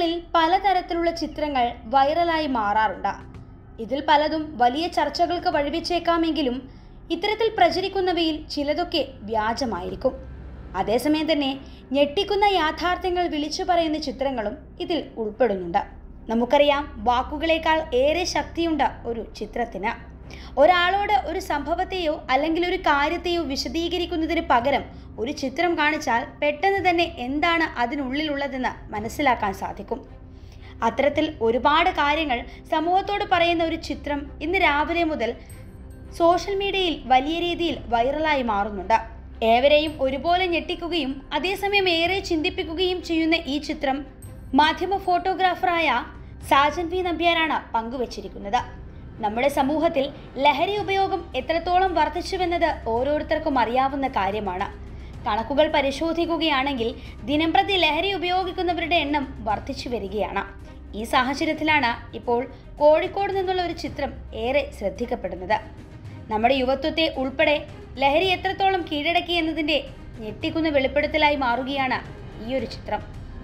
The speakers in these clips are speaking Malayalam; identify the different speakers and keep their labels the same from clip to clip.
Speaker 1: ദിവസങ്ങളിൽ പലതരത്തിലുള്ള ചിത്രങ്ങൾ വൈറലായി മാറാറുണ്ട് ഇതിൽ പലതും വലിയ ചർച്ചകൾക്ക് വഴിവെച്ചേക്കാമെങ്കിലും ഇത്തരത്തിൽ പ്രചരിക്കുന്നവയിൽ ചിലതൊക്കെ വ്യാജമായിരിക്കും അതേസമയം തന്നെ ഞെട്ടിക്കുന്ന യാഥാർത്ഥ്യങ്ങൾ വിളിച്ചു പറയുന്ന ചിത്രങ്ങളും ഇതിൽ ഉൾപ്പെടുന്നുണ്ട് നമുക്കറിയാം വാക്കുകളേക്കാൾ ഏറെ ശക്തിയുണ്ട് ഒരു ചിത്രത്തിന് ഒരാളോട് ഒരു സംഭവത്തെയോ അല്ലെങ്കിൽ ഒരു കാര്യത്തെയോ വിശദീകരിക്കുന്നതിന് പകരം ഒരു ചിത്രം കാണിച്ചാൽ പെട്ടെന്ന് തന്നെ എന്താണ് അതിനുള്ളിലുള്ളതെന്ന് മനസ്സിലാക്കാൻ സാധിക്കും അത്തരത്തിൽ ഒരുപാട് കാര്യങ്ങൾ സമൂഹത്തോട് പറയുന്ന ഒരു ചിത്രം ഇന്ന് രാവിലെ മുതൽ സോഷ്യൽ മീഡിയയിൽ വലിയ രീതിയിൽ വൈറലായി മാറുന്നുണ്ട് ഏവരെയും ഒരുപോലെ ഞെട്ടിക്കുകയും അതേസമയം ഏറെ ചിന്തിപ്പിക്കുകയും ചെയ്യുന്ന ഈ ചിത്രം മാധ്യമ ഫോട്ടോഗ്രാഫറായ സാജൻ വി നമ്പ്യാരാണ് പങ്കുവച്ചിരിക്കുന്നത് നമ്മുടെ സമൂഹത്തിൽ ലഹരി ഉപയോഗം എത്രത്തോളം വർദ്ധിച്ചുവെന്നത് ഓരോരുത്തർക്കും അറിയാവുന്ന കാര്യമാണ് കണക്കുകൾ പരിശോധിക്കുകയാണെങ്കിൽ ദിനംപ്രതി ലഹരി ഉപയോഗിക്കുന്നവരുടെ എണ്ണം വർദ്ധിച്ചു വരികയാണ് ഈ സാഹചര്യത്തിലാണ് ഇപ്പോൾ കോഴിക്കോട് നിന്നുള്ള ഒരു ചിത്രം ഏറെ ശ്രദ്ധിക്കപ്പെടുന്നത് നമ്മുടെ യുവത്വത്തെ ഉൾപ്പെടെ ലഹരി എത്രത്തോളം കീഴടക്കി എന്നതിൻ്റെ ഞെട്ടിക്കുന്ന വെളിപ്പെടുത്തലായി മാറുകയാണ് ഈ ഒരു ചിത്രം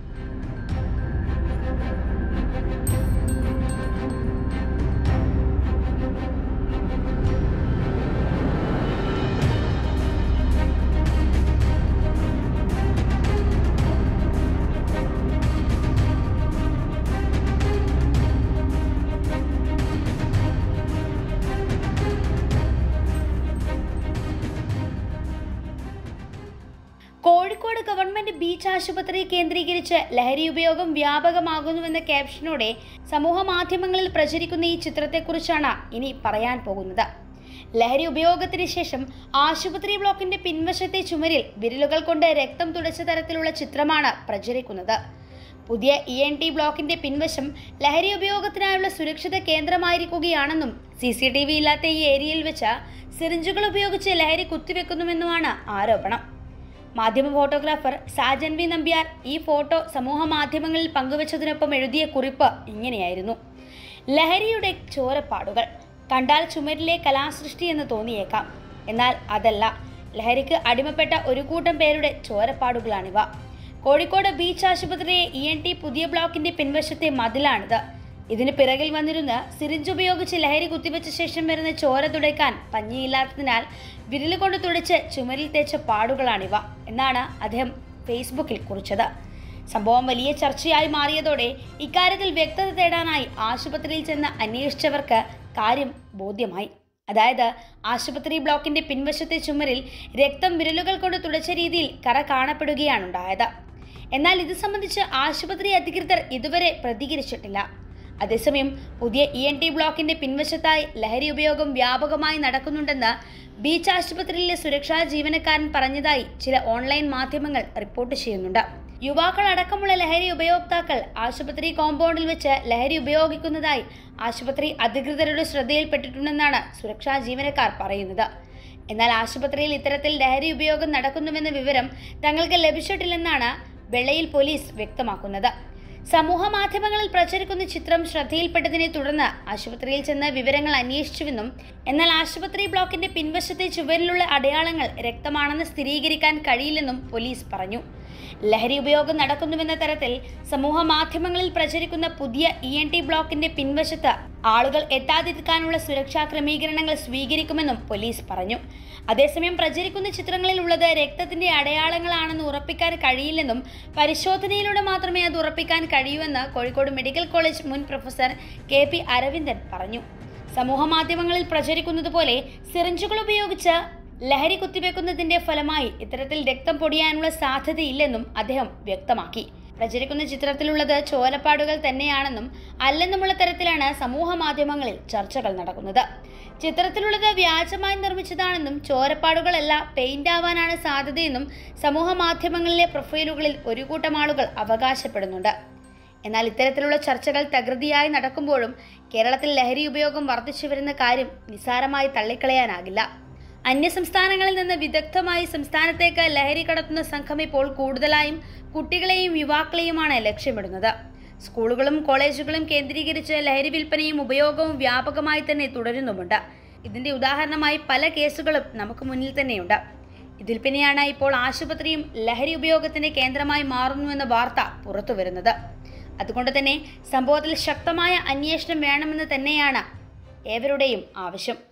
Speaker 1: കോഴിക്കോട് ഗവൺമെന്റ് ബീച്ച് ആശുപത്രി കേന്ദ്രീകരിച്ച് ലഹരി ഉപയോഗം വ്യാപകമാകുന്നുവെന്ന ക്യാപ്ഷനോടെ സമൂഹ മാധ്യമങ്ങളിൽ പ്രചരിക്കുന്ന ഈ ചിത്രത്തെക്കുറിച്ചാണ് ഇനി പറയാൻ പോകുന്നത് ലഹരി ഉപയോഗത്തിന് ശേഷം ആശുപത്രി ബ്ലോക്കിന്റെ പിൻവശത്തെ ചുമരിൽ വിരലുകൾ കൊണ്ട് രക്തം തുടച്ച തരത്തിലുള്ള ചിത്രമാണ് പ്രചരിക്കുന്നത് പുതിയ ഇ എൻ ടി ബ്ലോക്കിന്റെ പിൻവശം ലഹരി ഉപയോഗത്തിനായുള്ള സുരക്ഷിത കേന്ദ്രമായിരിക്കുകയാണെന്നും സി സി ടി വി ഇല്ലാത്ത ഈ ഏരിയയിൽ വെച്ച് സിറിഞ്ചുകൾ ഉപയോഗിച്ച് ലഹരി കുത്തിവെക്കുന്നുവെന്നുമാണ് ആരോപണം മാധ്യമ ഫോട്ടോഗ്രാഫർ സാജൻ വി നമ്പ്യാർ ഈ ഫോട്ടോ സമൂഹ മാധ്യമങ്ങളിൽ പങ്കുവച്ചതിനൊപ്പം എഴുതിയ കുറിപ്പ് ഇങ്ങനെയായിരുന്നു ലഹരിയുടെ ചോരപ്പാടുകൾ കണ്ടാൽ ചുമരിലെ കലാസൃഷ്ടി എന്ന് തോന്നിയേക്കാം എന്നാൽ അതല്ല ലഹരിക്ക് അടിമപ്പെട്ട ഒരു കൂട്ടം പേരുടെ ചോരപ്പാടുകളാണിവ കോഴിക്കോട് ബീച്ച് ആശുപത്രിയെ ഇ എൻ ടി പുതിയ ബ്ലോക്കിന്റെ പിൻവശത്തെ മതിലാണിത് ഇതിന് പിറകിൽ വന്നിരുന്ന് സിറിഞ്ച് ഉപയോഗിച്ച് ലഹരി കുത്തിവെച്ച ശേഷം വരുന്ന ചോര തുടയ്ക്കാൻ പഞ്ഞിയില്ലാത്തതിനാൽ വിരൽ കൊണ്ട് തുടച്ച് ചുമരിൽ തേച്ച പാടുകളാണിവ എന്നാണ് അദ്ദേഹം ഫേസ്ബുക്കിൽ കുറിച്ചത് സംഭവം വലിയ ചർച്ചയായി മാറിയതോടെ ഇക്കാര്യത്തിൽ വ്യക്തത തേടാനായി ആശുപത്രിയിൽ ചെന്ന് അന്വേഷിച്ചവർക്ക് കാര്യം ബോധ്യമായി അതായത് ആശുപത്രി ബ്ലോക്കിന്റെ പിൻവശത്തെ ചുമരിൽ രക്തം വിരലുകൾ കൊണ്ട് തുടച്ച രീതിയിൽ കറ കാണപ്പെടുകയാണുണ്ടായത് എന്നാൽ ഇത് സംബന്ധിച്ച് ആശുപത്രി അധികൃതർ ഇതുവരെ പ്രതികരിച്ചിട്ടില്ല അതേസമയം പുതിയ ഇ എൻ ടി ബ്ലോക്കിന്റെ പിൻവശത്തായി ലഹരി ഉപയോഗം വ്യാപകമായി നടക്കുന്നുണ്ടെന്ന് ബീച്ച് ആശുപത്രിയിലെ സുരക്ഷാ ജീവനക്കാരൻ പറഞ്ഞതായി ചില ഓൺലൈൻ മാധ്യമങ്ങൾ റിപ്പോർട്ട് ചെയ്യുന്നുണ്ട് യുവാക്കൾ അടക്കമുള്ള ലഹരി ഉപയോക്താക്കൾ ആശുപത്രി കോമ്പൗണ്ടിൽ വെച്ച് ലഹരി ഉപയോഗിക്കുന്നതായി ആശുപത്രി അധികൃതരുടെ ശ്രദ്ധയിൽപ്പെട്ടിട്ടുണ്ടെന്നാണ് സുരക്ഷാ ജീവനക്കാർ പറയുന്നത് എന്നാൽ ആശുപത്രിയിൽ ഇത്തരത്തിൽ ലഹരി ഉപയോഗം നടക്കുന്നുവെന്ന വിവരം തങ്ങൾക്ക് ലഭിച്ചിട്ടില്ലെന്നാണ് വെള്ളയിൽ പോലീസ് വ്യക്തമാക്കുന്നത് സമൂഹ മാധ്യമങ്ങളിൽ പ്രചരിക്കുന്ന ചിത്രം ശ്രദ്ധയിൽപ്പെട്ടതിനെ തുടർന്ന് ആശുപത്രിയിൽ ചെന്ന് വിവരങ്ങൾ അന്വേഷിച്ചുവെന്നും എന്നാൽ ആശുപത്രി ബ്ലോക്കിന്റെ പിൻവശത്തെ ചുവരിലുള്ള അടയാളങ്ങൾ രക്തമാണെന്ന് സ്ഥിരീകരിക്കാൻ കഴിയില്ലെന്നും പോലീസ് പറഞ്ഞു ലഹരി ഉപയോഗം നടക്കുന്നുവെന്ന തരത്തിൽ സമൂഹ മാധ്യമങ്ങളിൽ പ്രചരിക്കുന്ന പുതിയ ഇ എൻ ടി ബ്ലോക്കിന്റെ പിൻവശത്ത് ആളുകൾ എത്താതിരിക്കാനുള്ള സുരക്ഷാ ക്രമീകരണങ്ങൾ സ്വീകരിക്കുമെന്നും പോലീസ് പറഞ്ഞു അതേസമയം പ്രചരിക്കുന്ന ചിത്രങ്ങളിൽ ഉള്ളത് രക്തത്തിന്റെ അടയാളങ്ങളാണെന്ന് ഉറപ്പിക്കാൻ കഴിയില്ലെന്നും പരിശോധനയിലൂടെ മാത്രമേ അത് ഉറപ്പിക്കാൻ കഴിയൂവെന്ന് കോഴിക്കോട് മെഡിക്കൽ കോളേജ് മുൻ പ്രൊഫസർ കെ പി അരവിന്ദൻ പറഞ്ഞു സമൂഹ മാധ്യമങ്ങളിൽ പ്രചരിക്കുന്നത് പോലെ സിറിഞ്ചുകൾ ഉപയോഗിച്ച് ലഹരി കുത്തിവെക്കുന്നതിന്റെ ഫലമായി ഇത്തരത്തിൽ രക്തം പൊടിയാനുള്ള സാധ്യതയില്ലെന്നും അദ്ദേഹം വ്യക്തമാക്കി പ്രചരിക്കുന്ന ചിത്രത്തിലുള്ളത് ചോരപ്പാടുകൾ തന്നെയാണെന്നും അല്ലെന്നുമുള്ള തരത്തിലാണ് സമൂഹ മാധ്യമങ്ങളിൽ ചർച്ചകൾ നടക്കുന്നത് ചിത്രത്തിലുള്ളത് വ്യാജമായി നിർമ്മിച്ചതാണെന്നും ചോരപ്പാടുകളല്ല പെയിന്റ് ആവാനാണ് സാധ്യതയെന്നും സമൂഹ മാധ്യമങ്ങളിലെ പ്രൊഫൈലുകളിൽ ഒരു കൂട്ടം ആളുകൾ അവകാശപ്പെടുന്നുണ്ട് എന്നാൽ ഇത്തരത്തിലുള്ള ചർച്ചകൾ തകൃതിയായി നടക്കുമ്പോഴും കേരളത്തിൽ ലഹരി ഉപയോഗം വർദ്ധിച്ചു വരുന്ന കാര്യം നിസ്സാരമായി തള്ളിക്കളയാനാകില്ല അന്യസംസ്ഥാനങ്ങളിൽ നിന്ന് വിദഗ്ധമായി സംസ്ഥാനത്തേക്ക് ലഹരി കടത്തുന്ന സംഘം ഇപ്പോൾ കൂടുതലായും കുട്ടികളെയും യുവാക്കളെയുമാണ് ലക്ഷ്യമിടുന്നത് സ്കൂളുകളും കോളേജുകളും കേന്ദ്രീകരിച്ച് ലഹരി വിൽപ്പനയും ഉപയോഗവും വ്യാപകമായി തന്നെ തുടരുന്നുമുണ്ട് ഇതിന്റെ ഉദാഹരണമായി പല കേസുകളും നമുക്ക് മുന്നിൽ തന്നെയുണ്ട് ഇതിൽ പിന്നെയാണ് ഇപ്പോൾ ആശുപത്രിയും ലഹരി ഉപയോഗത്തിന്റെ കേന്ദ്രമായി മാറുന്നുവെന്ന വാർത്ത പുറത്തുവരുന്നത് അതുകൊണ്ട് തന്നെ സംഭവത്തിൽ ശക്തമായ അന്വേഷണം വേണമെന്ന് തന്നെയാണ് ഏവരുടെയും ആവശ്യം